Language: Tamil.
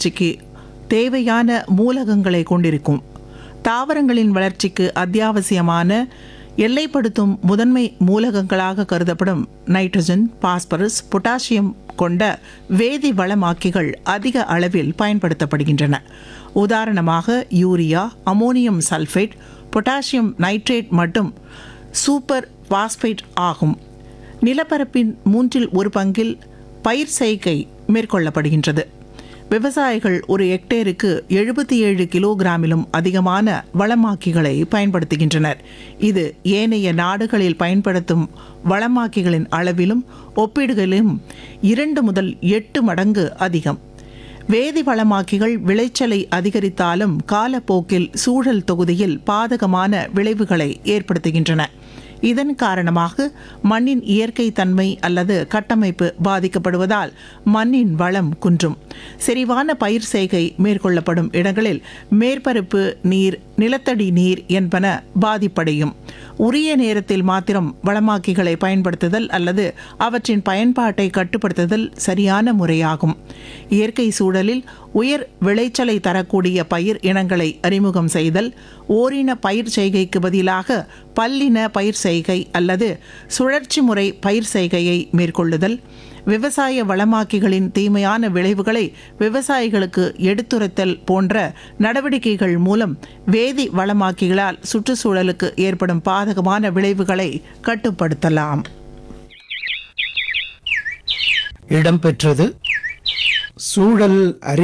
வளர்ச்சிக்கு தேவையான மூலகங்களை கொண்டிருக்கும் தாவரங்களின் வளர்ச்சிக்கு அத்தியாவசியமான எல்லைப்படுத்தும் முதன்மை மூலகங்களாக கருதப்படும் நைட்ரஜன் பாஸ்பரஸ் பொட்டாசியம் கொண்ட வேதி வளமாக்கிகள் அதிக அளவில் பயன்படுத்தப்படுகின்றன உதாரணமாக urea ammonium sulphate potassium nitrate மற்றும் சூப்பர் பாஸ்பேட் ஆகும் நிலப்பரப்பின் மூன்றில் ஒரு பங்கில் பயிர் செய்கை மேற்கொள்ளப்படுகின்றது விவசாயிகள் ஒரு ஹெக்டேருக்கு எழுபத்தி ஏழு கிலோகிராமிலும் அதிகமான வளமாக்கிகளை பயன்படுத்துகின்றனர் இது ஏனைய நாடுகளில் பயன்படுத்தும் வளமாக்கிகளின் அளவிலும் ஒப்பீடுகளிலும் இரண்டு முதல் எட்டு மடங்கு அதிகம் வேதி வளமாக்கிகள் விளைச்சலை அதிகரித்தாலும் காலப்போக்கில் சூழல் தொகுதியில் பாதகமான விளைவுகளை ஏற்படுத்துகின்றன இதன் காரணமாக மண்ணின் இயற்கை தன்மை அல்லது கட்டமைப்பு பாதிக்கப்படுவதால் மண்ணின் வளம் குன்றும் செறிவான பயிர் செய்கை மேற்கொள்ளப்படும் இடங்களில் மேற்பரப்பு நீர் நிலத்தடி நீர் என்பன பாதிப்படையும் உரிய நேரத்தில் மாத்திரம் வளமாக்கிகளை பயன்படுத்துதல் அல்லது அவற்றின் பயன்பாட்டை கட்டுப்படுத்துதல் சரியான முறையாகும் இயற்கை சூழலில் உயர் விளைச்சலை தரக்கூடிய பயிர் இனங்களை அறிமுகம் செய்தல் ஓரின பயிர் செய்கைக்கு பதிலாக பல்லின பயிர் செய்கை அல்லது சுழற்சி முறை பயிர் செய்கையை மேற்கொள்ளுதல் விவசாய வளமாக்கிகளின் தீமையான விளைவுகளை விவசாயிகளுக்கு எடுத்துரைத்தல் போன்ற நடவடிக்கைகள் மூலம் வேதி வளமாக்கிகளால் சுற்றுச்சூழலுக்கு ஏற்படும் பாதகமான விளைவுகளை கட்டுப்படுத்தலாம் இடம்பெற்றது சூழல் அறி